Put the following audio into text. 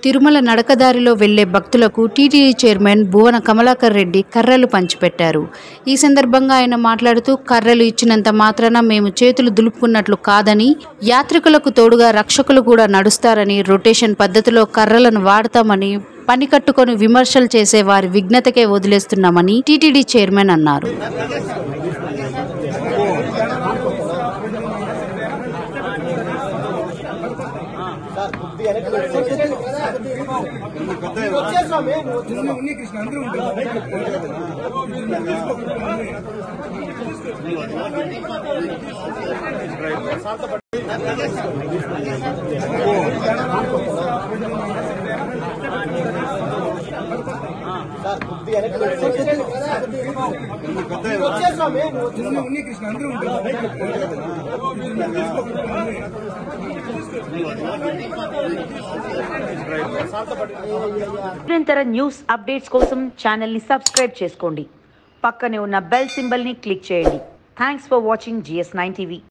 తిరుమల నడకదారిలో వెళ్లే భక్తులకు టీటీడీ చైర్మన్ భువన కమలాకర్ రెడ్డి కర్రలు పంచిపెట్టారు ఈ సందర్భంగా ఆయన మాట్లాడుతూ కర్రలు ఇచ్చినంత మాత్రాన మేము చేతులు దులుపుకున్నట్లు కాదని యాత్రికులకు తోడుగా రక్షకులు కూడా నడుస్తారని రొటేషన్ పద్ధతిలో కర్రలను వాడతామని పని కట్టుకొని విమర్శలు చేసే వారి విఘ్నతకే వదిలేస్తున్నామని టీటీడీ చైర్మన్ అన్నారు నిరంతర న్యూస్ అప్డేట్స్ కోసం ఛానల్ని సబ్స్క్రైబ్ చేసుకోండి పక్కనే ఉన్న బెల్ సింబల్ని క్లిక్ చేయండి thanks for watching GS nine TV